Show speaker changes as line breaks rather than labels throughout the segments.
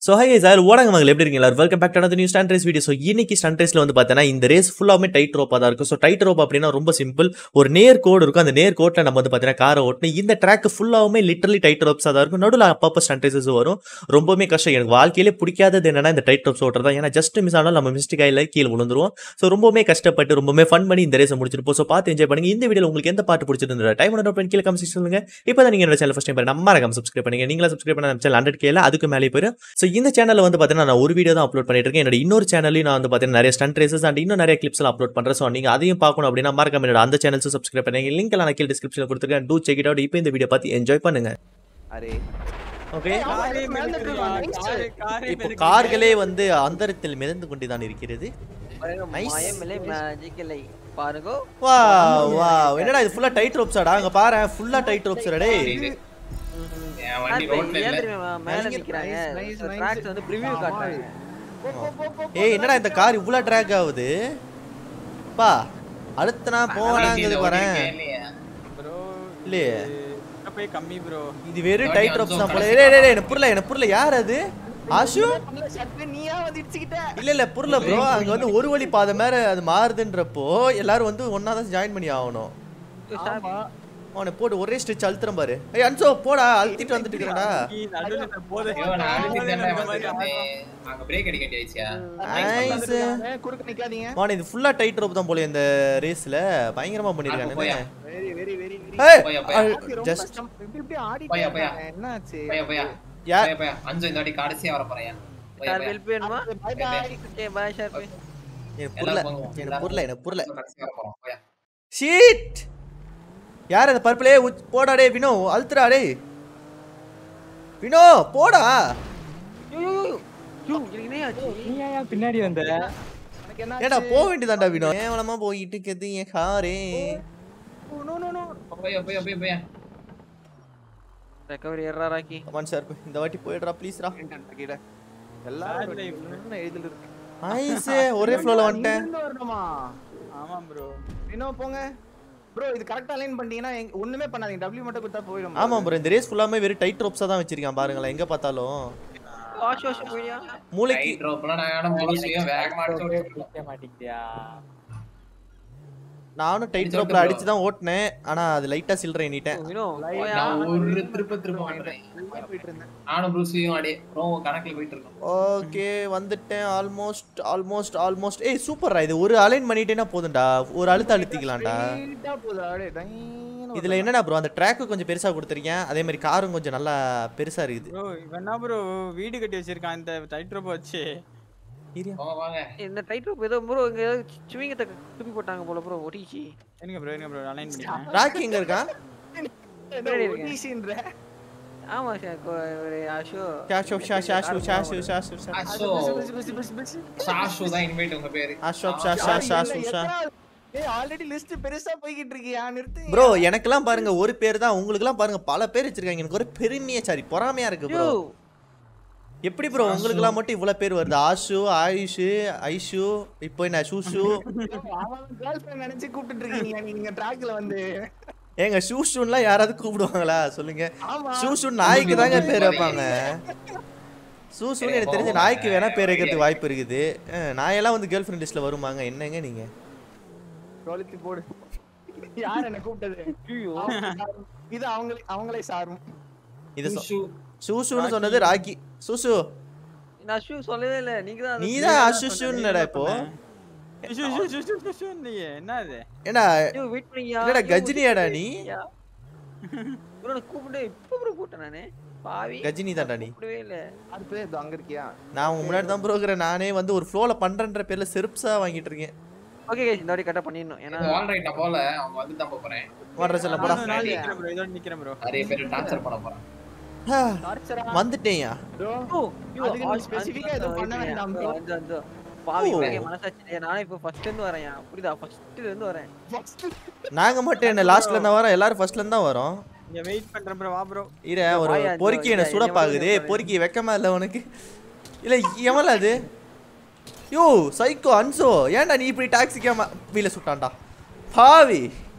So high sir ஊடக மகள் எப்படி இருக்கீங்க எல்லாரும் welcome back to new stand race video so இன்னைக்கு ஸ்டாண்ட் ரேஸ்ல வந்து பார்த்தீங்கன்னா இந்த ரேஸ் ஃபுல்லாமே டைட் ரோப்பாக தான் இருக்கும் ஸோ டைட் ரோப் அப்படின்னா ரொம்ப சிம்பிள் ஒரு நேர் கோடு இருக்கும் அந்த நேர் கோட்டில் நம்ம வந்து பார்த்தீங்கன்னா காரை ஓட்டணும் இந்த ட்ராக் ஃபுல்லாகவுமே லிட்டரலி டைட் ரோப்ஸாக தான் இருக்கும் நடுவில் அப்பப்போ ஸ்டாண்ட் ரேசஸ் வரும் ரொம்பவுமே கஷ்டம் எனக்கு வாழ்க்கையிலே பிடிக்காதது என்னன்னா இந்த டைட் ரோப்ஸ் ஓட்டுறது தான் ஏன்னா ஜஸ்ட் மிஸ் ஆனாலும் நம்ம மிஸ்டேக் ஆகல கீழே விழுந்துருவோம் ஸோ ரொம்பவுமே கஷ்டப்பட்டு ரொம்பவுமே ஃபன் பண்ணி இந்த ரேஸை முடிச்சிருப்போம் ஸோ பார்த்து என்ஜாய் பண்ணுங்க இந்த வீடியோவில் உங்களுக்கு எந்த பாட்டு பிடிச்சிருந்தது டைம் நோட் பண்ணி கீழே கமெண்ட் சொல்லுங்க இப்போ தான் நீங்கள் என்னோட சேனல் ஃபஸ்ட் டைம் பாருங்க நம்ம மறக்காம சப்ஸ்கிரைப் பண்ணுங்க நீங்களா சப்ஸ்கிரைப் பண்ண நம்ம சேனல் ஹண்ட்ரட் கேல அதுக்கு மேலே போயிடும் ஸோ இந்த சேனலில் வந்து பார்த்தீங்கன்னா நான் ஒரு வீடியோ தான் அப்லோட் பண்ணிட்டு இருக்கேன் என்னோட இன்னொரு சேனலையும் நான் வந்து பார்த்தீங்கன்னா நிறைய ஸ்டன்ட் ரேசஸ் அண்ட் இன்னும் நிறைய கிளிப்ஸ் எல்லாம் அப்லோட் பண்ணுறேன் ஸோ நீங்கள் அதையும் பார்க்கணும் அப்படின்னா மறக்காம என்னோட அந்த சேனல்ஸும் சப்ஸ்கிரைப் பண்ணுங்க லிங்க் நான் கீழே டிஸ்கிரிப்ஷனில் கொடுத்துருக்கேன் டூ செக் இட் அவுட் இப்போ இந்த வீடியோ பார்த்து என்ஜாய் பண்ணுங்க
அரே
ஓகே
காரே மிதக்குதுடா, nice.
இப்போ கார்களே வந்து அந்தரத்தில் மிதந்து கொண்டு தான் இருக்கிறது
பாருங்க,
Nice.
மாயமில்லை magic இல்லை பாருங்க
வா வா என்னடா இது ஃபுல்லா டைட் ரோப்ஸாடா அங்க பாரு ஃபுல்லா டைட் ரோப்ஸ்டா டேய்
என் வண்டி
இப்ப
ரோட்ல
ஏன்
இல்ல
தெரியுமா மேல
Nice,
நிக்கிறாங்க
nice, nice,
tracks
nice.
வந்து preview காட்டுறாங்க
ஏய் என்னடா இந்த கார் இவ்ளோ ட்ராக் ஆகுது பா அடுத்து நான் போனாங்கிறது வரேன்
ப்ரோ
இல்லையே
போய் கம்மி ப்ரோ
இது வெறும் டைட் ரோப்ஸ் தான் போல டேய் டேய் டேய் எனக்கு புரியல எனக்கு புரியல யார் அது ஆஷு
நீயா வந்து இடிச்சுக்கிட்ட
இல்ல இல்ல புரியல ப்ரோ அங்க வந்து ஒரு வழி பாதை மேல அது மாறுதுன்றப்போ எல்லாரும் வந்து ஒண்ணா தான் ஜாயின் பண்ணி ஆகணும் அவனை போட்டு ஒரே ஸ்டிச் அழுத்துறேன் பாரு ஏய் அன்சோ போடா அழுத்திட்டு வந்துட்டு இருக்கேன்டா
நடுவுல இந்த போதை
ஐயோ, நான் அழுத்தி
போதை
தானே
இந்த மாதிரி
வந்திருந்தேன். அங்க break அடிக்க வேண்டியாயிடுச்சா?
நைஸ்
குறுக்க நிக்காதீங்க
வாணி இது ஃபுல்லா டைட் ரோப் தான் போல இந்த ரேஸ்ல பயங்கரமா
அப்ப
பண்ணிருக்கானே
போயா?
வெரி வெரி வெரி
ஏய்
போயா, போயா.
ஜஸ்ட்
இப்படி இப்படி ஆடி
போயா, போயா.
என்னாச்சு
போயா, போயா.
யா
போயா, போயா. அஞ்சு இந்த வாட்டி கடைசியா வரப் போறேன். போயா,
சார்
போயா.
ஹெல்ப் வேணுமா
பை பை
ஓகே பை ஷார்பி
எனக்கு புரியல
எல்லாரும் போங்க.
எனக்கு புரியல எனக்கு புரியல
கடைசியா வரப் போறோம். போயா.
ஷீட் யார் அந்த பர்பிளே போடா டே வினோ அழுத்துடா டே வினோ போடா
யோ யோ யோ யோ எனக்கு என்ன ஆச்சு
நீ ஏன் பின்னாடி வந்த எனக்கு என்ன
ஏடா போக வேண்டியதாண்டா வினோ ஏவலமா போயிட்டு இருக்குது என் காரே
நோ நோ நோ
போயா, போயா, போயா, போயா.
ரெக்கவரி எர்ராராக்கி
கமான் சார் இந்த வாட்டி போயிடுறா ப்ளீஸ்ரா
கீழ எல்லாரும் என்ன எழுதில இருக்கு
நைஸ் ஒரே ஃப்ளோல வந்துட்டேன்
இங்கிருந்து வரணுமா ஆமா ப்ரோ இன்னும் போங்க ப்ரோ இது கரெக்டா அலைன் பண்ணிட்டீங்கன்னா எங்க- ஒண்ணுமே பண்ணாதீங்க W மட்டும் கொடுத்தா போயிடும்
ஆமா ப்ரோ இந்த ரேஸ் ஃபுல்லாமே வெறும் டைட் ரோப்ஸா தான் வச்சிருக்கான் பாருங்களேன் எங்க பார்த்தாலும்
வாஷ் வாஷ் போய்யா
மூளைக்கு
Tight rope லாம் நான் வேணா முழுசையும் வேகமா அடிச்சு விட்டுருக்கேன்.
மாட்டீங்கயா
நானும் டைட் ரோப்ல அடிச்சு தான் ஓட்டினேன் ஆனா அது லைட்டா சில்லற எண்ணிட்டேன்
வினோ போயா
நான் ஒரு திருப்ப திருப்ப மாட்டேன்.
போயிட்டு இருந்தேன்
நானும் ப்ரூஸ்லியும் அப்படியே ப்ரோ கணக்குல போயிட்டு இருக்கோம்
ஓகே வந்துட்டேன் ஆல்மோஸ்ட் ஆல்மோஸ்ட் ஆல்மோஸ்ட் ஏய் சூப்பர்ரா இது ஒரு அலைன் பண்ணிட்டேன்னா போதும்டா ஒரு அழுத்த அழுத்திக்கலாம்டா
ஸ்ட்ரெயிட்டா போகுது அப்படியே டைன்னு
இதுல என்னடா ப்ரோ அந்த ட்ராக்கு கொஞ்சம் பெருசா கொடுத்துருக்கேன் அதே மாதிரி காரும் கொஞ்சம் நல்லா பெருசா இருக்குது
ப்ரோ இவன் என்ன ப்ரோ வீடு கட்டி வச்சிருக்கான் இந்த டைட் ரோப் வச்சு
இரியா.
வாங்க வாங்க
இந்த டைட் ரோப் ஏதோ ப்ரோ இங்க ஏதோ சுவிங்கத்தை துப்பி போட்டாங்க போல ப்ரோ ஒட்டிச்சு
எனக்கு ப்ரோ எனக்கு ப்ரோ அலைன் பண்ணிட்டேன்
ராக்கி எங்க இருக்கான்
பின்னாடி இருக்கேன்.
ஒடிசின்ற
ஆமா சார் கொ- ஒரு ஆஷோ
ஷாஷு ஷாஷு ஷாஷு ஷாஷு ஷாஷு
அசோ சாஷு தான் இனிமேட்டு உங்க பேரு
அஷோப் ஷா ஷா ஷாஷு ஷா
ஏய் ஆல்ரெடி லிஸ்ட் பெருசா போய்கிட்டு இருக்கியா நிறுத்து
ப்ரோ எனக்கெல்லாம் பாருங்க ஒரு பேர் தான் உங்களுக்குலாம் பாருங்க பல பேர் வச்சிருக்காங்க எனக்கு ஒரு பெருமையா சாரி பொறாமையா இருக்கு ப்ரோ
யோ
எப்படி ப்ரோ உங்களுக்குலாம் மட்டும் இவ்வளவு பேர் வருது ஆஷு ஆயுஷ் ஐஷு இப்போ என்ன ஷூஷு
அவன் கேர்ள் ஃப்ரெண்ட் நினைச்சு கூப்பிட்டு இருக்கீங்க நீங்க ட்ராக்ல வந்து
ஏங்க ஷூஷுன்லாம் யாராவது கூப்பிடுவாங்களா சொல்லுங்க
ஆமா
ஷூஷு நாய்க்கு தாங்க பேர் வைப்பாங்க சூசுன்னு எனக்கு தெரிஞ்ச நாய்க்கு வேணா பேர் வைக்கிறதுக்கு வாய்ப்பு இருக்குது அஹ், நாயெல்லாம் வந்து கேர்ள் ஃப்ரெண்ட் லிஸ்ட்ல வருமாங்க என்னங்க நீங்க
கொளுத்தி போடு யார் என்ன கூப்பிட்டது
ஐயோ
இது அவங்களே அவங்களே சாரும்
இது சொ-
ஷூ
சூசுன்னு சொன்னது ராக்கி சூசு
நான் ஷூ சொல்லவே இல்ல நீங்க தான்
நீ தான் அஷுஷுன்னடா இப்போ
ஷூ ஷூ ஷூ ஷூ ஷூ நீங்க என்ன இது
ஏன்னா
ஐயோ வெயிட் பண்ணியா
என்னடா கஜினியாடா நீ
ப்ரோ நான் கூப்பிட்டு இப்போ ப்ரோ கூப்பிட்டேன் நானு பாவி
கஜினி தான்டா நீ
கூப்பிடவே இல்ல
அடுத்து இதோ அங்க இருக்கியா
நான் உங்க முன்னாடி தான் ப்ரோ இருக்கிறேன் நானே வந்து ஒரு ஃப்ளோல பண்றேன்ற பேர்ல செருப்ஸா வாங்கிட்டு இருக்கேன்
ஓகே கைஸ் இந்த வாட்டி கரெக்டா பண்ணிடணும் ஏன்னா
ஆல்ரைட் நான் போல அவங்க வந்து தான் போறேன்
வாட்ற செல்ல போடா
நான் நான் நிக்கிறேன் ப்ரோ இதோட நிக்கிறேன் ப்ரோ
நிறைய பேர் டார்ச்சர் பண்ண போறேன்
ஆ,
டார்ச்சரா
வந்துட்டேன்யா
ப்ரோ
ஓ, ஐயோ,
அதுக்கு நீ
ஆ-
specific ஆ
ஆ-
எதுவும் பண்ண
ஆ-
வேண்டாம்
ஆ-
bro.
அந்த- அந்த- பாவி
ஓ.
உனக்கே மனசாட்சி இல்லையா? நானே இப்போ ஃபர்ஸ்ட்ல இருந்து வரேன் புரியுதா ஃபர்ஸ்ட்ல இருந்து வரேன்
நாங்க மட்டும் என்ன லாஸ்ட்ல இருந்தா வரோம் எல்லாரும் ஃபர்ஸ்ட்ல இருந்தா வரோம்
இங்க வெயிட் பண்றேன் ப்ரோ வா ப்ரோ
இர ஒரு
வாயா, இந்த
பொறுக்கி என்ன
இந்த
சுடப்பாகுது
எவ்வளவு
பொறுக்கி வெக்கமா இல்ல உனக்கு இல்ல எவன்ல அது யோ சைக்கோ அன்சோ ஏன்டா நீ இப்படி டாக்ஸிக்காம வீல சுட்டான்டா பாவி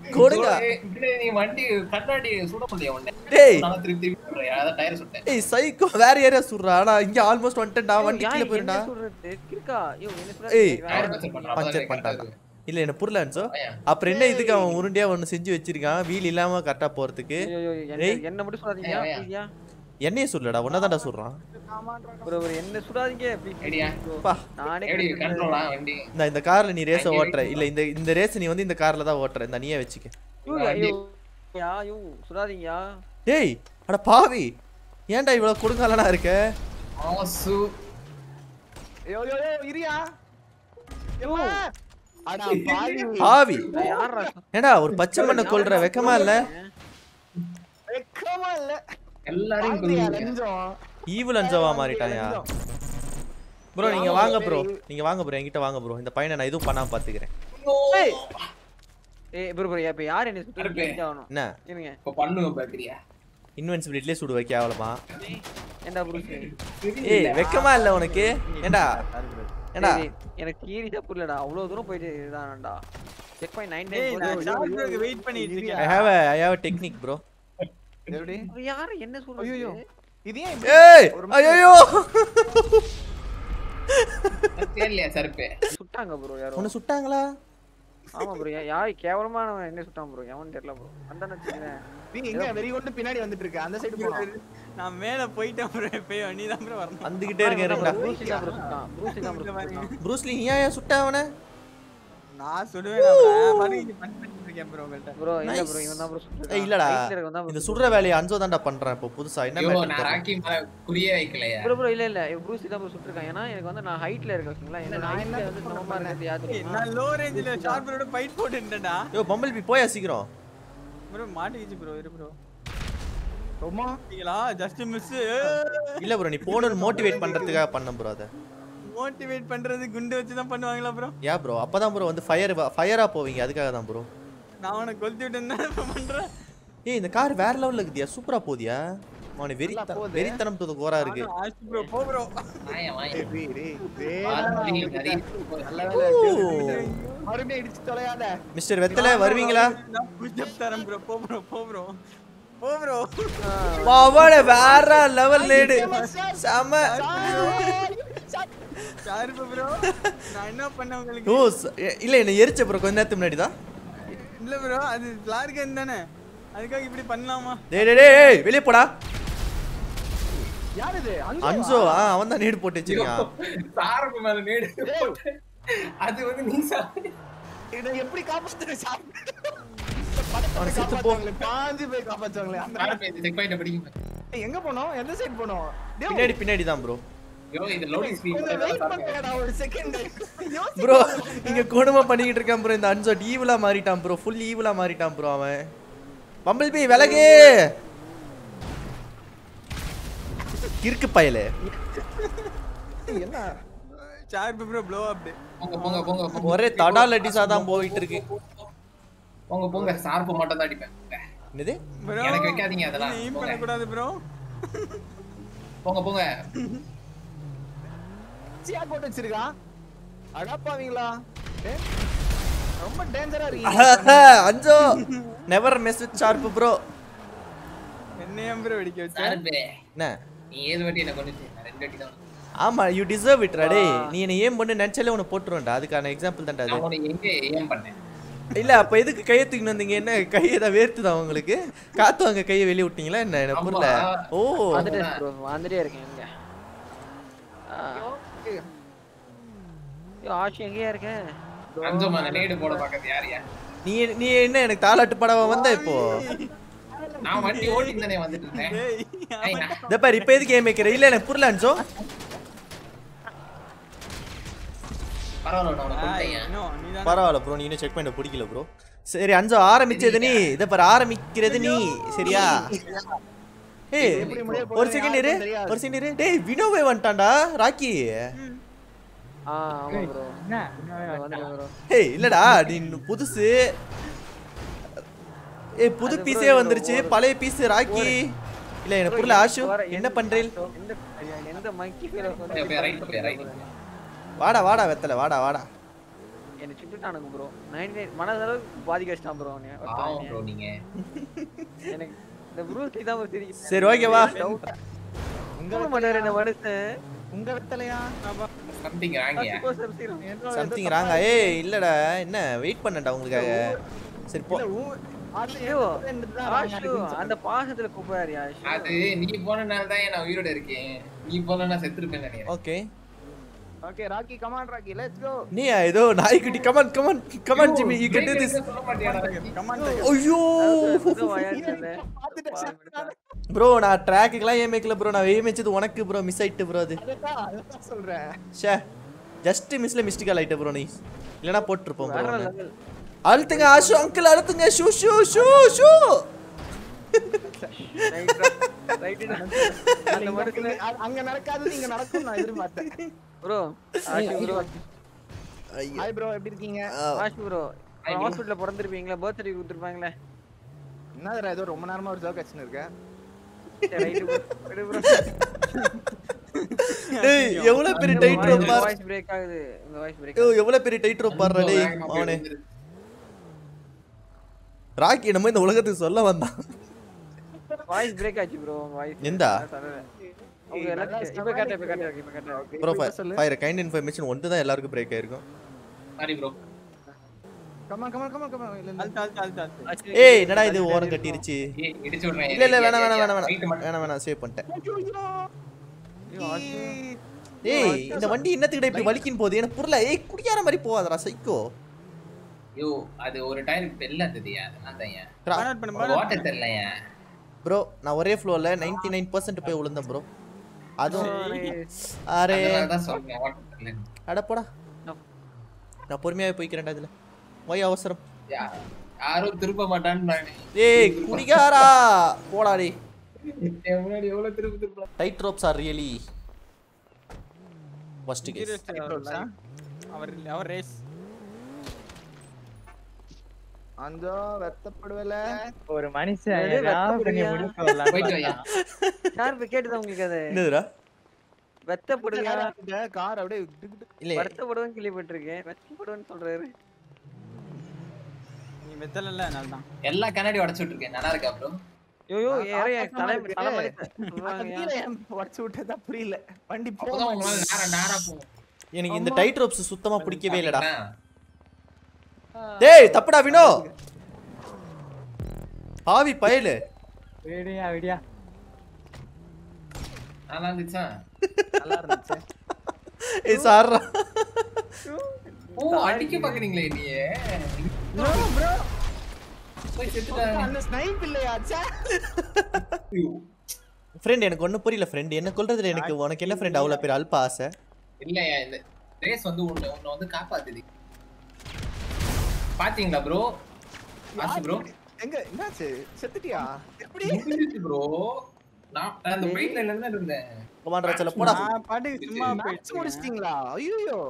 கொடுங்க
ஏய், இப்படி நீ வண்டி கண்ணாடி சுட முடியும் உன்னை
டேய்
நான் திருப்பி திருப்பி சொல்றேன் அதான் டயர் சுட்டேன்
ஏய் சைக்கோ வேற ஏரியா சுடுறா ஆனா இங்க ஆல்மோஸ்ட் வந்துட்டேன்டா வண்டி கீழே போயிருடா
இருக்கா ஐயோ என்ன சொல்ற
ஏய்.
டயர் பஞ்சர் பண்றான்
பஞ்சர்
அப்பதான்
பண்ணிட்டாங்க
correct
இல்ல என்ன புரியல அன்சோ
ஆ.
அப்புறம் என்ன இதுக்கு அவன் உருண்டையா ஒண்ணு செஞ்சு வச்சிருக்கான் வீல் இல்லாம கரெக்டா போறதுக்கு
ஐயோ
ஏய்.
என்ன மட்டும் சொல்லாதீங்க
ஏய், ஏய்.
ப்ளீஸ்யா
என்னைய சொல்லடா உன்னதான்டா சொல்றான்
ப்ரோ ப்ரோ என்ன சுடாதீங்க ப்ளீஸ்
ஐடியா
பா
நானே
எப்படி
கத்துக்கிறேன்.
கண்ட்ரோலா வண்டி
இந்த இந்த கார்ல நீ ரேஸ
ஐயோ.
ஓட்டுற இல்ல இந்த இந்த ரேஸ் நீ வந்து இந்த கார்ல தான் ஓட்டுற இந்த நீயே வச்சுக்க
ஐயோ, ஐயோ யா ஐயோ சுடாதீங்கயா
டேய் அட பாவி ஏன்டா இவ்வளவு கொடுங்காலனா இருக்க
ஆசு
யோ யோ யோ இரியா எம்மா அடா பாவி
பாவி
யாரா
ஏன்டா ஒரு பச்சை மண்ணை கொல்ற வெக்கமா இல்ல
வெக்கமா இல்ல
எல்லாரையும்
பாத்தியா
கொல்லுவீங்க.
லஞ்சம்
ஈவில் அஞ்சவா மாறிட்டாயா
லஞ்சம்.
ப்ரோ நீங்க வாங்க ப்ரோ நீங்க வாங்க ப்ரோ என்கிட்ட வாங்க ப்ரோ இந்த பையனை நான் எதுவும் பண்ணாம பாத்துக்கிறேன்
ஏய் ஏய் ப்ரோ ப்ரோ இப்ப யார் என்ன சுட்டு
இருப்பே.
ஆகணும்
என்ன
இருங்க
இப்ப பண்ணுவேன் பாக்குறியா
இன்வென்சிபிலிட்டிலே சுடு வைக்க கேவலமா
ஏண்டா ப்ரூஸ்
ஏய் வெக்கமா இல்ல உனக்கு ஏண்டா ஏண்டா
டேய், எனக்கு சீரியஸா புரியலடா அவ்வளவு தூரம் போயிட்டு இதானடா செக் பண்ணி நைன்
டேய் நான்
டைம்
ஷார்ட் ப்ரோக்கு வெயிட் பண்ணிட்டு
ஐ
இருக்கேன்
have I have technique bro
எப்படி
யாரு என்ன சொல்றது
ஐயோ இது ஏன் இப்படி?
ஏய் ஐயோ
தெரியலையா சருப்பு
சுட்டாங்க ப்ரோ யாரோ
உன்னை சுட்டாங்களா
ஆமா ப்ரோ யார் கேவலமான என்ன சுட்டான் ப்ரோ எவன் தெரியல ப்ரோ அந்த வச்சுக்கிறேன்
நீ எங்க வெறி கொண்டு பின்னாடி வந்துட்டு இருக்க அந்த சைடு போலாம்
நான் மேல போயிட்டேன் ப்ரோ எப்பயோ நீ தான் ப்ரோ வரணும்
வந்துகிட்டே இருக்கேன் இருங்கடா
ப்ரூசி தான் ப்ரோ சுட்டான் ப்ரூசி தான் ப்ரோ சுட்டான்
ப்ரூஸ்லி நீ ஏன் சுட்ட அவனை
நான் சுடுவேன் நான் பாட்டுக்கு பண்ணிட்டு இருக்கேன் ப்ரோ உங்கள்ட்ட
ப்ரோ இல்ல
Nice.
ப்ரோ இவன் தான் ப்ரோ சுட்டான்
ஏய் இல்லடா
Right ல இருக்கவன் தான் bro
இந்த
சுட்டான்.
சுடுற வேலையை அஞ்சோ தான்டா பண்றேன் இப்போ புதுசா என்ன
ஐயோ
matter
நான்
தெரியல.
ராக்கி மேல குறியே வைக்கலையா
ப்ரோ ப்ரோ இல்ல இல்ல ப்ரூசி தான் ப்ரோ சுட்டிருக்கான் ஏன்னா எனக்கு வந்து நான் ஹைட்ல இருக்கேன் ஓகேங்களா என்னோட
நான்
ஹைட்ல
என்ன
வந்து
பண்ண
சமமா இருக்கிறது யாரு
ஏய்,
தெரியுமா?
நான் லோ ரேஞ்சில ஷார்ட் ப்ரோட ஃபைட் போட்டுட்டேன்டா
யோ பம்பல் பி போயா சீக்கிரம்
ப்ரோ மாட்டிக்கிச்சு ப்ரோ இரு ப்ரோ
ரொம்ப
பாத்தீங்களா ஜஸ்ட் மிஸ்
இல்ல ப்ரோ நீ போகணும்னு மோட்டிவேட் பண்றதுக்காக பண்ண ப்ரோ அதை
மோட்டிவேட் பண்றது குண்டு வச்சு தான் பண்ணுவாங்களா ப்ரோ
யா ப்ரோ அப்பதான் ப்ரோ வந்து ஃபயர் ஃபயரா போவீங்க அதுக்காக தான் ப்ரோ
நான் அவனை கொளுத்தி விட்டு என்ன பண்றேன்
ஏய் இந்த கார் வேற லெவல்ல இருக்குதியா சூப்பரா போதியா அவனை வெறி
நல்லா போகுது.
வெறித்தனம் தூது கோரா இருக்கு
ஆஷ் ப்ரோ போ ப்ரோ
வாயா வாயா
டேய், டேய், டேய், டேய்,
பாத்து நீ நிறைய
நல்ல வேலை
ஓ.
மறுபடியும் இடிச்சு தொலையாத
மிஸ்டர் வெத்தல வருவீங்களா
நான் புஷ் அப் தரேன் ப்ரோ போ ப்ரோ போ ப்ரோ போ ப்ரோ
அவன வேற லெவல் லேடு செம
ஷார்ப் ப்ரோ நான் என்ன பண்ணேன் உங்களுக்கு
ஓ ச- ஏ, இல்ல என்ன எரிச்ச ப்ரோ கொஞ்ச நேரத்துக்கு முன்னாடி தான்
இல்ல ப்ரோ அது ஃபிளார்கன் தானே அதுக்காக இப்படி பண்ணலாமா
டேய் டேய் டேய் ஏய், வெளிய போடா
யார் இது
அன்சோ ஆ அவன் தான் நீடு போட்டு வச்சிருக்கான்
சாரப்பு மேல நேடு போட்டு. அது வந்து நீ சாப்பிடு
இதை எப்படி காப்பாத்துற சாப்பிட்டு
அவனை செத்து போ.
பாஞ்சு போய் காப்பாத்துவாங்களே அந்த
செக் பாயிண்ட் படிக்கும்
ஏய், எங்க போனோம் எந்த சைடு போனோம் டேய்,
பின்னாடி பின்னாடி தான் ப்ரோ
ஐயோ இது லோடிங்
கொஞ்சம் wait
ஸ்கிரீன்
பண்ணுங்கடா ஒரு செகண்ட்
ப்ரோ இங்க கொடுமை பண்ணிக்கிட்டு இருக்கான் ப்ரோ இந்த அன்சோ ஈவிலா மாறிட்டான் ப்ரோ ஃபுல் ஈவிலா மாறிட்டான் ப்ரோ அவன் பம்பிள் பி விலகு கிறுக்கு பயலே
என்ன
ஷார்ப் ப்ரோ ப்ளோ அப்
போங்க போங்க போங்க போங்க.
ஒரே தடா லட்டிஸா தான் போயிட்டு இருக்கு
போங்க போங்க சார்பு மட்டும் தான் அடிப்பேன்
என்னது
ப்ரோ
எனக்கு வைக்காதீங்க அதெல்லாம்.
எய்ம்
போங்க.
பண்ண கூடாது ப்ரோ
போங்க போங்க
சியா போட்டு வச்சிருக்கான் அடாப்பாவீங்களா ஏய், ரொம்ப டேஞ்சரா இருக்கீங்க
அஞ்சோ never mess with sharp bro
என்னையும் ப்ரோ வெடிக்க வச்சேன்
சார்பு
என்ன
நீ ஏழு வாட்டி என்ன கொண்டுச்சு நான் ரெண்டு வாட்டி தான்
ஆமா யூ டிசர்வ் இட் டே நீ என்ன ஏம் பண்ணு நினைச்சாலே உன்னை போட்டுருவேன்டா அதுக்கான எக்ஸாம்பிள் தான்டா அது
நான் உனக்கு எங்க ஏன் பண்ணேன்
இல்ல அப்ப எதுக்கு கையை தூக்கிட்டு வந்தீங்க என்ன கையை தான் வேர்த்துதா உங்களுக்கு காத்து வாங்க கையை வெளிய விட்டீங்களா என்ன எனக்கு புரியல
ஆமா.
ஓ
வந்துட்டே ப்ரோ வந்துட்டே இருக்கேன் இங்க ஐயோ ஆஷி எங்கேயா இருக்கேன்
அஞ்சு மேல நேடு போட பாக்கிறது யார் யார்
நீ நீ என்ன எனக்கு தாலாட்டு படவா வந்த இப்போ
நான் வண்டி ஓட்டிட்டு தானே வந்துட்டு இருந்தேன்
ஏய்
ஏய், நான்
இந்த பாரு இப்போ எதுக்கு ஏம் வைக்கிற இல்ல எனக்கு புரியல அன்சோ
பரவாயில்ல நான் உனக்கு கொடுத்தேன்
இன்னும் நீ தான்
பரவாயில்ல ப்ரோ நீ இன்னும் செக் பண்ண பிடிக்கல ப்ரோ சரி அஞ்சோ ஆரம்பிச்சது நீ இத பாரு ஆரம்பிக்கிறது நீ சரியா ஏய்
எப்படி முடிய
ஒரு
போகுதுன்னு
செகண்ட் இரு
யாருக்கும் தெரியாது.
ஒரு செகண்ட் இரு டேய் வினோவே வந்துட்டான்டா ராக்கி
ஆ ஆமா ப்ரோ வந்துட்டேன் ப்ரோ
ஏய் இல்லடா நீ இன்னும் புதுசு ஏய் புது
அது
பீஸே
bro,
வந்துருச்சு
ஒரு-
பழைய பீஸ் ராக்கி இல்ல எனக்கு புரியல ஆஷு என்ன பண்றீல்
எந்த எந்த மக்கி ஃபீல்
அப்படியே right, அப்படியே right.
வாடா வாடா வெத்தல வாடா வாடா
என்னை சுட்டுட்டானுங்க ப்ரோ நைன்டி நைன் மனதளவுக்கு பாதிக்க வச்சிட்டான் ப்ரோ
பாவம் ப்ரோ நீங்க
எனக்கு இந்த ப்ரூஸ்லி தான் ஒரு தெரியும்
சரி ஓகேவா
உங்க
தூங்க மாட்டாரு என்ன மனுஷன்
உங்க வெத்தலையா
சம்திங் ராங்கியா
சம்திங் ராங்கா ஏய் இல்லடா என்ன வெயிட் பண்ணடா உங்களுக்காக சரி போ
இல்ல, உ- அதுல
ஐயோ,
என் friend தான்
ஆஷு
ராங்கா
அந்த பாசத்துல கூப்பிடாரு ஆஷு
அது நீ போனனால தான் நான் உயிரோட இருக்கேன் நீ போனா நான் செத்துருப்பேன் நினைக்கிறேன்
okay
okay Rocky come on Rocky let's go
நீ ஏதோ நாய்க்குட்டி come on come on come on Jimmy you can do this
சொல்ல மாட்டியாடா
கமான்
ஐயோ
புது வாயாடுறேன்ல.
ப்ரோ நான் ட்ராக்குக்கெல்லாம் ஏன் மேய்க்கல ப்ரோ நான் ஏன் மேய்ச்சது உனக்கு ப்ரோ மிஸ் ஆயிட்டு ப்ரோ அது
அதுதான் அதுதான் சொல்றேன்
ஷே ஜஸ்ட் மிஸ்ல மிஸ்டேக் ஆயிட்ட ப்ரோ நீ இல்லனா போட்டுருப்போம்
வேற
ப்ரோ
level.
அழுத்துங்க ஆஷு அங்கிள் அழுத்துங்க ஷூ ஷூ ஷூ ஷூ
Right, right, right. அந்த
இங்க-
மனுஷன்
இங்க- அ- அங்க நடக்காதது இங்க நடக்கும் நான் எதிர்பார்த்தேன்
ப்ரோ ஆஷு ப்ரோ
ஐயோ
ஹாய் ப்ரோ எப்படி இருக்கீங்க
ஆஷு ப்ரோ ஹாஸ்பிடல்ல பிறந்திருப்பீங்களா பர்த்டே கொடுத்துருப்பாங்களே
என்னதுடா ஏதோ ரொம்ப நேரமா ஒரு ஜோக் அடிச்சுன்னு இருக்கேன்
ரைட் ப்ரோ ப்ரோ
டேய் எவ்வளவு பெரிய டைட் ரோப் பார்
வாய்ஸ் பிரேக் ஆகுது உங்க வாய்ஸ் பிரேக்
ஐயோ எவ்வளவு பெரிய டைட் ரோப் பாருடா டேய் அவனே ராக்கி நம்ம இந்த உலகத்துக்கு சொல்ல வந்தான்
வாய்ஸ் பிரேக் ஆச்சு ப்ரோ உங்க வாய்ஸ்
எந்தா?
உங்க எல்லாத்தையும் இப்ப கேட்ட இப்ப கேட்ட இப்ப கேட்ட
ப்ரோ ஃபைர் கைண்ட் இன்ஃபர்மேஷன் ஒன்று தான் எல்லாருக்கும் பிரேக் ஆயிருக்கும்
sorry bro
come on come on come on come on இல்ல இல்ல
அழுத்து அழுத்து அழுத்து அழுத்து
ஏய் என்னடா இது ஓரம் கட்டிருச்சு
ஏய் இடிச்சு விடுறேன்
இல்ல இல்ல வேணாம் வேணாம் வேணாம்
Right
வேணாம்
மட்டும்.
வேணாம் வேணாம் சேவ் பண்ணிட்டேன்
ஐயோ, ஆஷு.
ஏய் இந்த வண்டி என்னத்துக்கிட்ட இப்படி வலிக்கின்னு போகுது எனக்கு புரியல ஏய் குடிக்கார மாதிரி போகாதடா சைக்கோ
ஐயோ அது ஒரு டயர் பெல்ல இருந்ததுயா அதெல்லாம் தான் ஏன்
Burnout பண்ணு, burnout
ஓட்ட தெரியலையா
ப்ரோ நான் ஒரே ஃப்ளோர்ல 99% நைன் பர்சன்ட் போய் விழுந்தேன் ப்ரோ அதுவும் அரே
அதனால தான் சொல்றேன் ஓட்ட தெரியல
அட போடா நான் பொறுமையாவே போய்க்கிறேன்டா இதுல ஒய் அவசரம்
யாரும் திருப்ப மாட்டான்னு நானு
ஏய் குடிகாரா போடா டேய்
என் முன்னாடி எவ்வளவு திருப்பி திருப்பலாம்
tight ropes are really first case
Serious அவர் அவர் அவர் ரேஸ்
அந்தோ வெத்தப்படுவல
ஒரு மனுஷன்
என்னது
ஏதாவது பண்ணி
வெட்டப்படியா?
முடிக்க வரலான்னு
போயிட்டு வையா
பார்த்தா.
ஷார்ப்பு கேட்டுதா உங்களுக்கு அது
என்னதுடா
வெத்தப்படுங்க
கார் அப்படியே டிக் டிக்
இல்ல
வருத்தப்படுவேன் கேள்விப்பட்டிருக்கேன் வெத்தப்படுவேன்னு சொல்றாரு
நீ வெத்தல அதனால தான்
எல்லா கண்ணாடி உடச்சு விட்டுருக்கேன் நல்லா இருக்கா ப்ரோ
ஐயோ
நான்
யாரையும்
ஆசைமா
தலை
இருக்கு.
தலைமலை
அந்த
சொல்றாங்க
கீழே ஏன் உடைச்சு விட்டதா புரியல வண்டி
அப்பதான்
போக
உங்களால நேரா நேரா போகும்
எனக்கு இந்த டைட் ரோப்ஸ் சுத்தமா பிடிக்கவே இல்லடா
பாத்தீங்களா?
டேய் தப்புடா வினோ ஆவி பயலு
விடியா விடியா
நல்லா இருந்துச்சா
நல்லா இருந்துச்சு
ஏய் சார்ரா
ஓ அடிக்க பாக்குறீங்களே நீயே போய் செத்துட்டாங்க
அந்த ஸ்னைப் இல்லையா ச்சே.
ஃப்ரெண்ட் எனக்கு ஒன்றும் புரியல ஃப்ரெண்ட் என்ன கொல்றதுல எனக்கு உனக்கு என்ன ஃப்ரெண்ட் அவ்வளோ பேர் அல்ப ஆசை
இல்லையா இந்த ரேஸ் வந்து உன்னை உன்னை வந்து காப்பாத்துது பாத்தீங்களா ப்ரோ ஆச்சு ப்ரோ
எங்க என்னாச்சு செத்துட்டியா எப்படி
ப்ரோ நான் நான் அந்த பைக் லைன்ல தான் இருந்தேன்
கமாண்டரா சொல்ல போடா
நான் பாட்டுக்கு சும்மா
மேட்ச்
போயிட்டு
முடிச்சிட்டீங்களா ஐயோ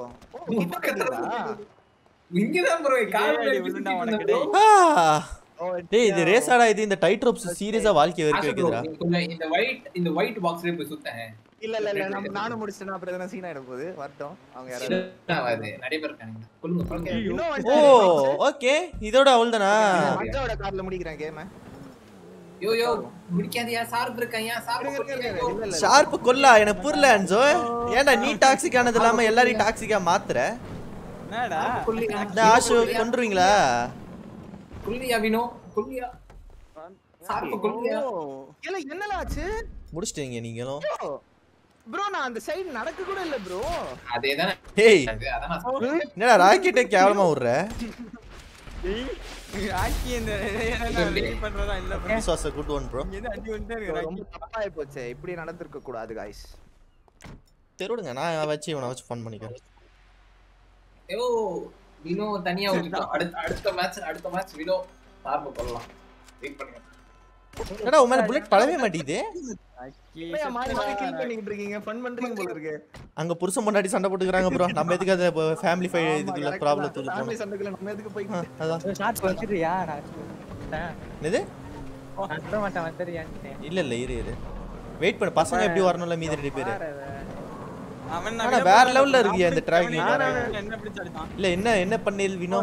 இங்கதான் ப்ரோ கார்
ஏய், விழுந்தா உனக்கு டேய்.
ஆ. டேய் இது ரேஸாடா இது இந்த டைட் ரோப்ஸ் சீரியஸா வாழ்க்கை வரைக்கும் வைக்குதுடா
கொஞ்சம் இந்த ஒயிட் இந்த ஒயிட் பாக்ஸ்லயே போய் சுத்தேன்
இல்ல இல்ல இல்ல நம்ம நானும் முடிச்சிட்டேன் அப்புறம் எதனா சீன் ஆயிட போகுது வரட்டும் அவங்க யாராவது
ஆகாது நிறைய பேர் இருக்காங்க சொல்லுங்க
ஓகே
சொல்லுங்க
இன்னும்
ஓ
வந்துட்டாரு.
ஓகே இதோட அவ்வளோதானா
மஞ்சாவோட கார்ல முடிக்கிறேன் கேம
யோ யோ முடிக்காதயா சார்பு இருக்காயா சார்பு
இல்ல இல்ல
ஷார்ப் கொல்லா எனக்கு புரியல அன்சோ ஏன்டா நீ டாக்ஸிக் ஆனது இல்லாம எல்லாரையும் டாக்ஸிக்கா மாத்துற
என்னடா
இந்த ஆஷு கொன்றுவீங்களா
குல்லியா வினோ குல்லியா சார்பு குல்லியா
இல்ல என்னல ஆச்சு
முடிச்சிட்டீங்க நீங்களும்
ப்ரோ நான் அந்த சைடு நடக்க கூட இல்ல ப்ரோ
அதேதான்
ஹேய்
அதான் நான் சொல்றேன்.
என்னடா ராக்கெட்டே கேவலமா விடுற
ஆக்கி இந்த ready பண்றதா இல்ல bro.
This was a good one bro
இங்க இருந்து அடி வந்துட்டே இருக்கு
ரொம்ப தப்பாயி போச்சே இப்படி நடந்திருக்க கூடாது காய்ஸ்
தெருடுங்க நான் வச்சு இவனை வச்சு ஃபன் பண்ணிக்கிறேன்
ஐயோ வினோ தனியா விட்டுட்டோம் அடுத்த அடுத்த மேட்ச் அடுத்த மேட்ச் வினோ சார்பு கொள்ளலாம் வெயிட் பண்ணுங்க
என்னடா உன் மேல புல்லட் படவே மாட்டேங்குது
ஆக்கி
ஏன் மாறி மாறி கில் பண்ணிட்டு இருக்கீங்க ஃபன் பண்றீங்க போல இருக்கு
அங்க புருஷன் பொண்டாட்டி சண்டை போட்டுக்கிறாங்க ப்ரோ நம்ம எதுக்கு அதை ஃபேமிலி ஃபை இதுக்குள்ள ப்ராப்ளத்துக்கு
ஃபேமிலி
போகணும்
சண்டைக்குள்ள நம்ம எதுக்கு போய்
ஆ, அதான்
ஷார்ட் வந்துடுறியா நான் சொல்லிட்டேன்.
என்னது
நான் சொல்ல மாட்டேன் வந்துடுறியான்னு
இல்ல இல்ல இரு இரு வெயிட் பண்ணு பசங்க எப்படி வரணும்ல மீதி ரெண்டு பேரு
அவன்
ஆனா
நான்
வேற
விட
level ல
மாட்டேன்.
இருக்குயே இந்த
அவன்
tracking.
என்ன அவன் என்ன பிடிச்சு அடித்தான்
இல்ல என்ன என்ன பண்ணீல் வினோ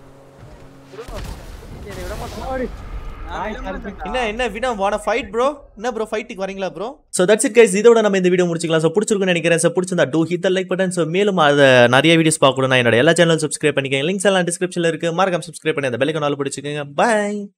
என்ன என்ன வினோ வான ஃபைட் ப்ரோ என்ன ப்ரோ ஃபைட்டுக்கு வரீங்களா bro so that's it guys இதோட நம்ம இந்த வீடியோ முடிச்சிக்கலாம் ஸோ பிடிச்சிருக்குன்னு நினைக்கிறேன் ஸோ பிடிச்சிருந்தா do hit like button so மேலும் அதை நிறைய வீடியோஸ் பார்க்கணும்னா என்னோட எல்லா சேனலும் சப்ஸ்கிரைப் பண்ணிக்கங்க லிங்க்ஸ் எல்லாம் டிஸ்கிரிப்ஷனில் இருக்கு மறக்காம சப்ஸ்கிரைப் பண்ணி அந்த பெல்லைக்கன் ஆல் பிடிச்சிக்கோங்க பை